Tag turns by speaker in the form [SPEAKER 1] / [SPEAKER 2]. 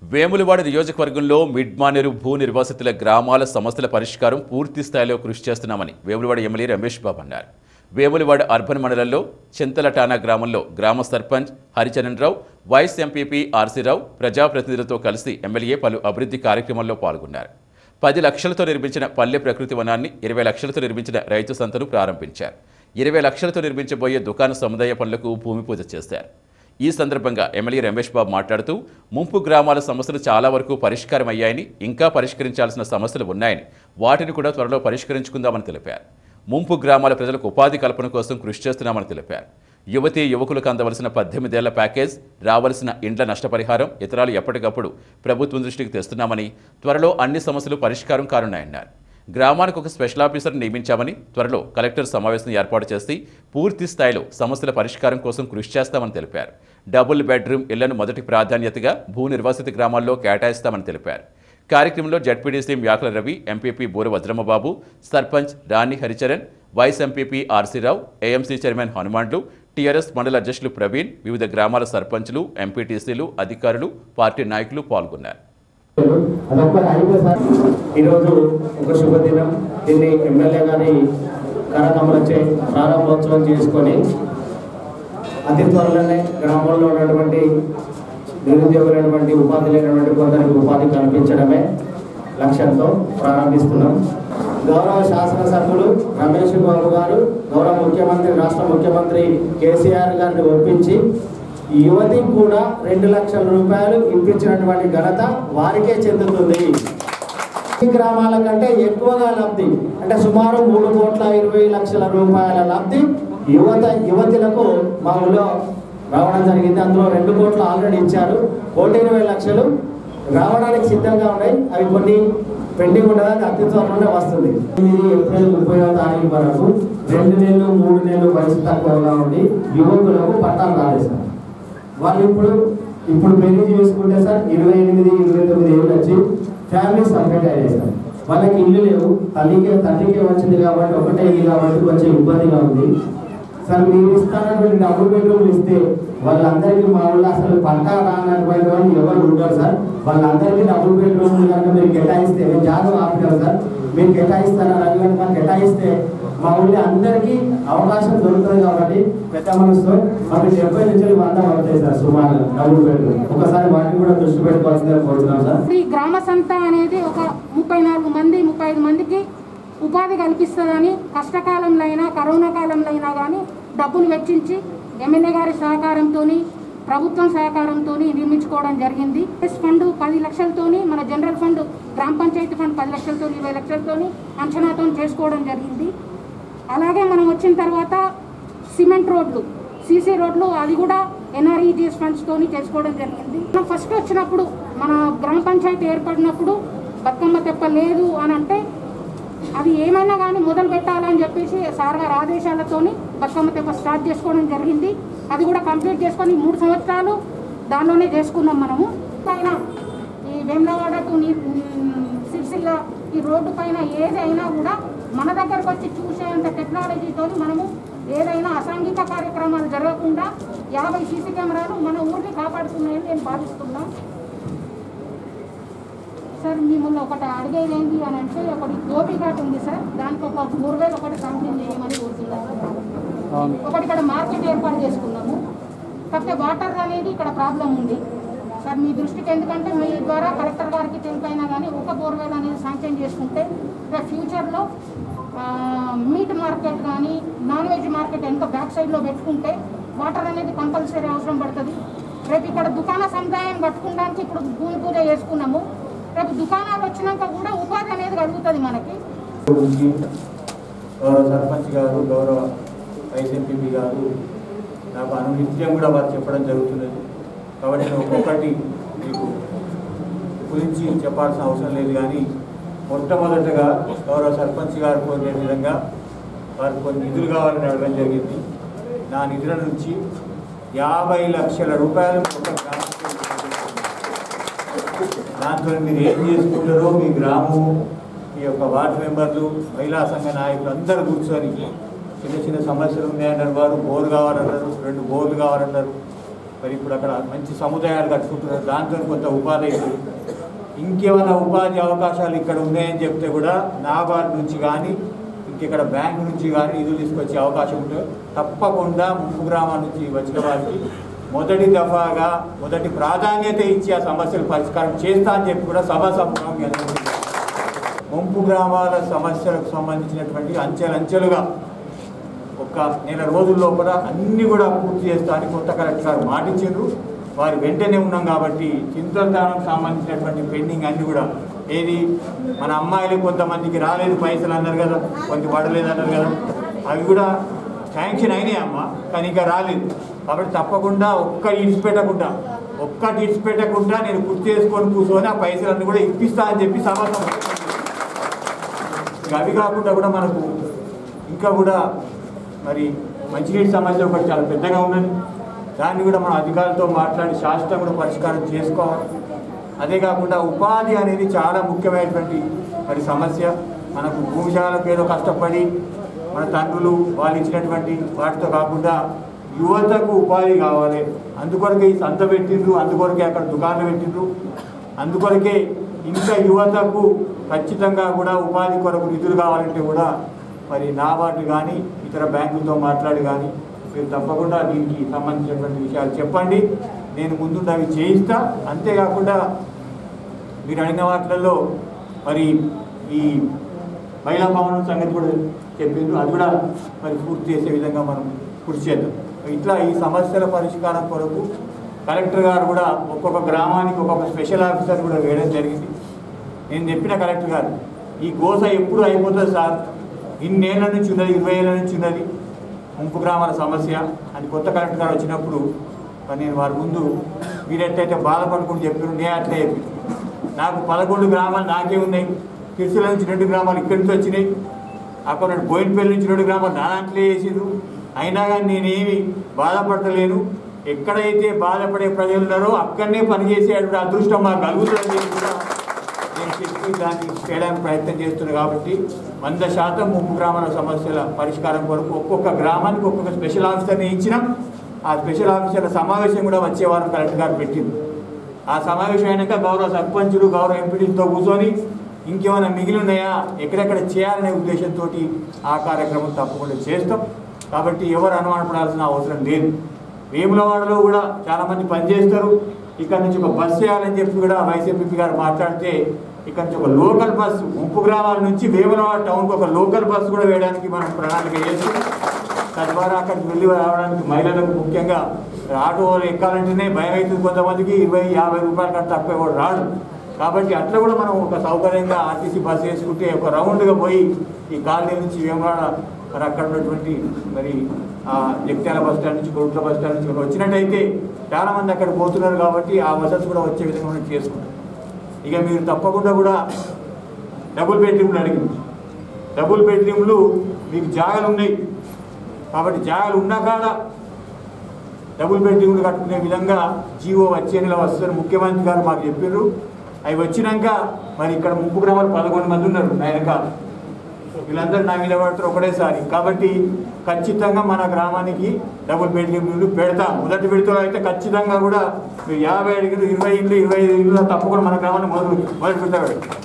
[SPEAKER 1] వేములవాడ నియోజకవర్గంలో మిడ్ మానేరు భూ నిర్వాసితుల గ్రామాల సమస్యల పరిష్కారం పూర్తి స్థాయిలో కృషి చేస్తున్నామని వేములవాడ ఎమ్మెల్యే రమేష్ బాబు అన్నారు వేములవాడ అర్బన్ మండలంలో చింతలటానా గ్రామంలో గ్రామ సర్పంచ్ హరిచరణ్ రావు వైస్ ఎంపీపీ ఆర్సీరావు ప్రజాప్రతినిధులతో కలిసి ఎమ్మెల్యే పలు అభివృద్ధి కార్యక్రమాల్లో పాల్గొన్నారు పది లక్షలతో నిర్మించిన పల్లె ప్రకృతి వనాన్ని ఇరవై లక్షలతో నిర్మించిన రైతు సంతను ప్రారంభించారు ఇరవై లక్షలతో నిర్మించబోయే దుకాణ సముదాయ పనులకు భూమి పూజ చేశారు ఈ సందర్భంగా ఎమ్మెల్యే రమేష్ బాబు మాట్లాడుతూ ముంపు గ్రామాల సమస్యలు చాలా వరకు పరిష్కారం అయ్యాయని ఇంకా పరిష్కరించాల్సిన సమస్యలు ఉన్నాయని వాటిని కూడా త్వరలో పరిష్కరించుకుందామని తెలిపారు ముంపు గ్రామాల ప్రజలకు ఉపాధి కల్పన కోసం కృషి చేస్తున్నామని తెలిపారు యువతీ యువకులకు అందవలసిన పద్దెనిమిదేళ్ల ప్యాకేజ్ రావాల్సిన ఇండ్ల నష్టపరిహారం ఇతరాలు ఎప్పటికప్పుడు ప్రభుత్వం దృష్టికి తెస్తున్నామని త్వరలో అన్ని సమస్యలు పరిష్కారం కానున్నాయన్నారు గ్రామానికి ఒక స్పెషల్ ఆఫీసర్ నియమించామని త్వరలో కలెక్టర్ సమావేశం ఏర్పాటు చేసి పూర్తి స్థాయిలో సమస్యల పరిష్కారం కోసం కృషి చేస్తామని తెలిపారు డబుల్ బెడ్రూమ్ ఇళ్లను మొదటి ప్రాధాన్యతగా భూ నిర్వాసిత గ్రామాల్లో కేటాయిస్తామని తెలిపారు కార్యక్రమంలో జడ్పీడీసీ మ్యాకుల రవి ఎంపీపీ బూర వజ్రమ్మబాబు సర్పంచ్ రాణి హరిచరణ్ వైస్ ఎంపీపీ ఆర్సీరావు ఏఎంసీ చైర్మన్ హనుమాన్లు టీఆర్ఎస్ మండల అధ్యక్షులు ప్రవీణ్ వివిధ గ్రామాల సర్పంచ్లు ఎంపీటీసీలు అధికారులు పార్టీ నాయకులు పాల్గొన్నారు
[SPEAKER 2] అదొక్కటి అయితే సార్ ఈరోజు ఒక శుభదినం దీన్ని ఎమ్మెల్యే గారి కార్యక్రమాలచే ప్రారంభోత్సవం చేసుకొని అతి త్వరలోనే గ్రామంలో ఉన్నటువంటి నిరుద్యోగులైనటువంటి ఉపాధి లేనటువంటి కొందరికి ఉపాధి కల్పించడమే లక్ష్యంతో ప్రారంభిస్తున్నాం గౌరవ శాసనసభ్యులు రమేష్ బాబు గారు గౌరవ ముఖ్యమంత్రి రాష్ట్ర ముఖ్యమంత్రి కేసీఆర్ గారిని ఒప్పించి ఈ యువతికి కూడా రెండు లక్షల రూపాయలు ఇప్పించినటువంటి ఘనత వారికే చెందుతుంది ఈ గ్రామాల కంటే ఎక్కువగా లబ్ధి అంటే సుమారు మూడు కోట్ల ఇరవై లక్షల రూపాయల లబ్ధి యువత యువతులకు మా ఊళ్ళో రావడం జరిగింది అందులో రెండు కోట్లు ఆల్రెడీ ఇచ్చారు కోటి ఇరవై లక్షలు రావడానికి సిద్ధంగా ఉన్నాయి అవి కొన్ని పెండింగ్ ఉండడానికి అతి త్వరలోనే వస్తుంది ఇది ఏప్రిల్ ముప్పైవ తారీఖు వరకు రెండు నెలలు మూడు నెలలు వయసు తక్కువగా ఉండి యువకులకు పట్టాలు రాలేదు సార్ వాళ్ళు ఇప్పుడు ఇప్పుడు పెళ్లి చేసుకుంటే సార్ ఇరవై ఎనిమిది ఇరవై తొమ్మిది ఏళ్ళు వచ్చి ఫ్యామిలీ సపరేట్ అయ్యాయి సార్ వాళ్ళకి ఇల్లు లేవు తల్లికి తండ్రికి వచ్చింది కాబట్టి ఒకటే ఇల్లు కాబట్టి కొంచెం ఇబ్బందిగా ఉంది సార్ మీరు ఇస్తానటువంటి డబుల్ బెడ్రూమ్లు ఇస్తే వాళ్ళందరికీ మా ఊళ్ళో అసలు పంట రానటువంటి వాళ్ళు ఎవరు ఉండరు సార్ వాళ్ళందరికీ డబుల్ బెడ్రూమ్లు కనుక మీరు కేటాయిస్తే మేము జాగ్రత్త ఆపుతారు సార్ మీరు కేటాయిస్తారని అడిగి కనుక కేటాయిస్తే మా ఊళ్ళో అందరికీ అవకాశం దొరుకుతుంది కాబట్టి పెద్ద మనసుతో మాకు డెబ్బై నుంచి వంద పడతాయి సార్ సుమారు డబుల్ బెడ్రూమ్ ఒకసారి వాటిని కూడా దృష్టి పెట్టుకోవాల్సిందిగా కోరుతున్నాం సార్
[SPEAKER 3] ఈ గ్రామ సంత అనేది ఒక ముప్పై నాలుగు మంది ముప్పై ఐదు మందికి ఉపాధి కల్పిస్తుందని కష్టకాలంలో అయినా కరోనా కాలంలో అయినా కానీ డబ్బులు వెచ్చించి ఎమ్మెల్యే గారి సహకారంతో ప్రభుత్వం సహకారంతో నిర్మించుకోవడం జరిగింది ఎస్ ఫండ్ పది లక్షలతోని మన జనరల్ ఫండ్ గ్రామ పంచాయతీ ఫండ్ పది లక్షలతో ఇరవై లక్షలతోని అంచనాతో చేసుకోవడం జరిగింది అలాగే మనం వచ్చిన తర్వాత సిమెంట్ రోడ్లు సీసీ రోడ్లు అది కూడా ఎన్ఆర్ఈజిఎస్ ఫండ్స్తోని చేసుకోవడం జరిగింది మనం ఫస్ట్ వచ్చినప్పుడు మన గ్రామ పంచాయతీ ఏర్పడినప్పుడు బతుకమ్మ తెప్ప లేదు అని అంటే అది ఏమైనా కానీ మొదలు పెట్టాలని చెప్పేసి సార్ గారి ఆదేశాలతోని బతుకమ్మ తెప్ప స్టార్ట్ చేసుకోవడం జరిగింది అది కూడా కంప్లీట్ చేసుకొని మూడు సంవత్సరాలు దానిలోనే చేసుకున్నాం మనము పైన ఈ వేములవాడ టు నీ- సిరిసిల్ల ఈ రోడ్డు పైన ఏదైనా కూడా మన దగ్గరకు వచ్చి చూసేంత టెక్నాలజీతో మనము ఏదైనా అసాంఘిక కార్యక్రమాలు జరగకుండా యాభై సీసీ కెమెరాలు మన ఊరిని కాపాడుతున్నాయని నేను భావిస్తున్నాను సార్ మిమ్మల్ని ఒకటి అడిగేది ఏంటి అని అంటే ఒకటి గోపిఘాట్ ఉంది సార్ దానికి ఒక బోర్వెల్ ఒకటి కంప్లీట్ చేయమని కోరుతున్నాను ఒకటి ఇక్కడ మార్కెట్ ఏర్పాటు చేసుకున్నాము కాకపోతే వాటర్ అనేది ఇక్కడ ప్రాబ్లం ఉంది సార్ మీ దృష్టికి ఎందుకంటే మీ ద్వారా కలెక్టర్ గారికి తెలిపైనా కానీ ఒక బోర్వెల్ అనేది శాంక్షన్ చేసుకుంటే రేపు ఫ్యూచర్లో మీట్ మార్కెట్ కానీ నాన్ వెజ్ మార్కెట్ ఎంత బ్యాక్ సైడ్లో పెట్టుకుంటే వాటర్ అనేది కంపల్సరీ అవసరం పడుతుంది రేపు ఇక్కడ దుకాణ సముదాయం కట్టుకోవడానికి ఇప్పుడు భూమి పూజ చేసుకున్నాము రేపు దుకాణాలు వచ్చినాక కూడా ఉపాధి అనేది కలుగుతుంది మనకి
[SPEAKER 4] గురించి గౌరవ సర్పంచ్ గారు గౌరవ వైస్ ఎంపీపీ గారు నాకు అనునిత్యం కూడా వారు చెప్పడం జరుగుతున్నది కాబట్టి నేను ఒక్కొక్కటి మీకు గురించి చెప్పాల్సిన అవసరం లేదు కానీ మొట్టమొదటగా గౌరవ సర్పంచ్ గారు కోరిన విధంగా వారికి కొన్ని నిధులు కావాలని అడగడం జరిగింది నా నిధుల నుంచి యాభై లక్షల రూపాయలు ఒక గ్రామానికి దాంతో మీరు ఏం చేసుకుంటారో మీ గ్రామం మీ యొక్క వార్డు మెంబర్లు మహిళా సంఘ నాయకులు అందరూ కూర్చొని చిన్న చిన్న సమస్యలు ఉన్నాయన్నారు వారు బోర్ కావాలన్నారు రెండు బోర్లు కావాలన్నారు మరి ఇప్పుడు అక్కడ మంచి సముదాయాలు కట్టుకుంటున్నారు దాంతో కొంత ఉపాధి అవుతుంది ఇంకేమైనా ఉపాధి అవకాశాలు ఇక్కడ ఉన్నాయని చెప్తే కూడా నాబార్డ్ నుంచి కానీ ఇంకెక్కడ బ్యాంక్ నుంచి కానీ నిధులు తీసుకొచ్చే అవకాశం ఉంటుంది తప్పకుండా ముంపు గ్రామాల నుంచి వచ్చిన వారికి మొదటి దఫాగా మొదటి ప్రాధాన్యత ఇచ్చి ఆ సమస్యలు పరిష్కారం చేస్తా అని చెప్పి కూడా సభా సముఖం ముంపు గ్రామాల సమస్యలకు సంబంధించినటువంటి అంచెలంచెలుగా ఒక నెల రోజుల లోపల అన్ని కూడా పూర్తి చేస్తా అని కొత్త కలెక్టర్ గారు మాటిచ్చిండ్రు వారి వెంటనే ఉన్నాం కాబట్టి చింతలదానం సంబంధించినటువంటి పెండింగ్ అన్ని కూడా ఏది మన అమ్మాయిలు కొంతమందికి రాలేదు పైసలు అన్నారు కదా కొంత పడలేదు అన్నారు కదా అవి కూడా శాంక్షన్ అయినాయి అమ్మ కానీ ఇంకా రాలేదు కాబట్టి తప్పకుండా ఒక్క ఇడిచిపెట్టకుండా ఒక్కటి ఇడిచిపెట్టకుండా నేను గుర్తు చేసుకొని కూర్చొని ఆ పైసలన్నీ కూడా ఇప్పిస్తా అని చెప్పి సమాధానం ఇక అవి కాకుండా కూడా మనకు ఇంకా కూడా మరి మంచినీటి సమస్య ఒకటి చాలా పెద్దగా ఉన్నది దాన్ని కూడా మనం అధికారులతో మాట్లాడి శాశ్వతం కూడా పరిష్కారం చేసుకోవాలి అదే కాకుండా ఉపాధి అనేది చాలా ముఖ్యమైనటువంటి మరి సమస్య మనకు భూమిశాలకు ఏదో కష్టపడి మన తండ్రులు వాళ్ళు ఇచ్చినటువంటి వాటితో కాకుండా యువతకు ఉపాధి కావాలి అందుకొరకే ఈ సంత పెట్టిండ్రు అందుకొరకే అక్కడ దుకాణం పెట్టిండ్రు అందుకొరకే ఇంకా యువతకు ఖచ్చితంగా కూడా ఉపాధి కొరకు నిధులు కావాలంటే కూడా మరి నాబార్డు కానీ ఇతర బ్యాంకులతో మాట్లాడి కానీ మీరు తప్పకుండా దీనికి సంబంధించినటువంటి విషయాలు చెప్పండి నేను ముందుండి అవి చేయిస్తా అంతేకాకుండా మీరు అడిగిన వాటిలలో మరి ఈ మహిళా భవనం సంగతి కూడా చెప్పిండ్రు అది కూడా మరి పూర్తి చేసే విధంగా మనం కృషి చేద్దాం ఇట్లా ఈ సమస్యల పరిష్కారం కొరకు కలెక్టర్ గారు కూడా ఒక్కొక్క గ్రామానికి ఒక్కొక్క స్పెషల్ ఆఫీసర్ కూడా వేయడం జరిగింది నేను చెప్పిన కలెక్టర్ గారు ఈ గోస ఎప్పుడు అయిపోతుంది సార్ ఇన్నేళ్ల నుంచి ఉన్నది ఇరవై ఏళ్ళ నుంచి ఉన్నది ముంపు గ్రామాల సమస్య అని కొత్త కలెక్టర్ గారు వచ్చినప్పుడు మరి నేను వారి ముందు మీరు ఎట్లయితే బాధపడుకుంటూ చెప్పారు నేను అట్లే చెప్పి నాకు పదకొండు గ్రామాలు నాకే ఉన్నాయి కిర్సిల నుంచి రెండు గ్రామాలు ఇక్కడి నుంచి వచ్చినాయి అక్కడ నుండి బోయినపల్లి నుంచి రెండు గ్రామాలు నా దాంట్లో వేసిండ్రు అయినా కానీ నేనేమి బాధపడతలేను ఎక్కడైతే బాధపడే ప్రజలు ఉన్నారో అక్కడనే పనిచేసేటువంటి అదృష్టం మాకు కలుగుతుంది అని కూడా నేను చెప్పి దాన్ని చేయడానికి ప్రయత్నం చేస్తున్నాను కాబట్టి వంద శాతం ముంపు గ్రామాల సమస్యల పరిష్కారం కొరకు ఒక్కొక్క గ్రామానికి ఒక్కొక్క స్పెషల్ ఆఫీసర్ని ఇచ్చినాం ఆ స్పెషల్ ఆఫీసర్ల సమావేశం కూడా వచ్చే వారం కలెక్టర్ గారు పెట్టింది ఆ సమావేశం అయినాక గౌరవ సర్పంచులు గౌరవ ఎంపీటీలతో కూర్చొని ఇంకేమైనా మిగిలి ఉన్నాయా ఎక్కడెక్కడ చేయాలనే ఉద్దేశంతో ఆ కార్యక్రమం తప్పకుండా చేస్తాం కాబట్టి ఎవరు అనుమానపడాల్సిన అవసరం లేదు వేములవాడలో కూడా చాలామంది పనిచేస్తారు ఇక్కడ నుంచి ఒక బస్సు వేయాలని చెప్పి కూడా వైసీపీ గారు మాట్లాడితే ఇక్కడ నుంచి ఒక లోకల్ బస్సు ముంపు గ్రామాల నుంచి వేములవాడ టౌన్కి ఒక లోకల్ బస్సు కూడా వేయడానికి మనం ప్రణాళిక చేస్తున్నాం తద్వారా అక్కడికి వెళ్ళి రావడానికి మహిళలకు ముఖ్యంగా ఆటో ఎక్కాలంటేనే భయం అవుతుంది కొంతమందికి ఇరవై యాభై రూపాయల కంటే తక్కువ కూడా రాడు కాబట్టి అట్లా కూడా మనం ఒక సౌకర్యంగా ఆర్టీసీ బస్సు వేసుకుంటే ఒక రౌండ్గా పోయి ఈ కాలనీ నుంచి వేమరాడ మరి అక్కడ ఉన్నటువంటి మరి ఆ జగిత్యాల బస్ స్టాండ్ నుంచి కొడుట్ల బస్ స్టాండ్ నుంచి ఇక్కడ వచ్చినట్టయితే చాలామంది అక్కడ పోతున్నారు కాబట్టి ఆ వసతి కూడా వచ్చే విధంగా మనం చేసుకుంటాం ఇక మీరు తప్పకుండా కూడా డబుల్ బెడ్రూమ్లు అడిగింది డబుల్ బెడ్రూమ్లు మీకు జాగాలు ఉన్నాయి కాబట్టి జాగాలు ఉన్నా కాడ డబుల్ బెడ్రూమ్లు కట్టుకునే విధంగా జీవో వచ్చే నెల వస్తారు ముఖ్యమంత్రి గారు మాకు చెప్పారు అవి వచ్చినాక మరి ఇక్కడ ముప్పు గ్రామాలు పదకొండు మంది ఉన్నారు నా వెనకాల వీళ్ళందరూ నా మీద పడతారు ఒకటేసారి కాబట్టి ఖచ్చితంగా మన గ్రామానికి డబుల్ బెడ్రూమ్లు పెడతాం మొదటి విడతలో అయితే ఖచ్చితంగా కూడా మీరు యాభై అడిగిన ఇరవై ఇల్లు ఇరవై ఐదు ఇల్లు తప్పకుండా మన గ్రామాన్ని మొదలు మొదలు పెడతాడు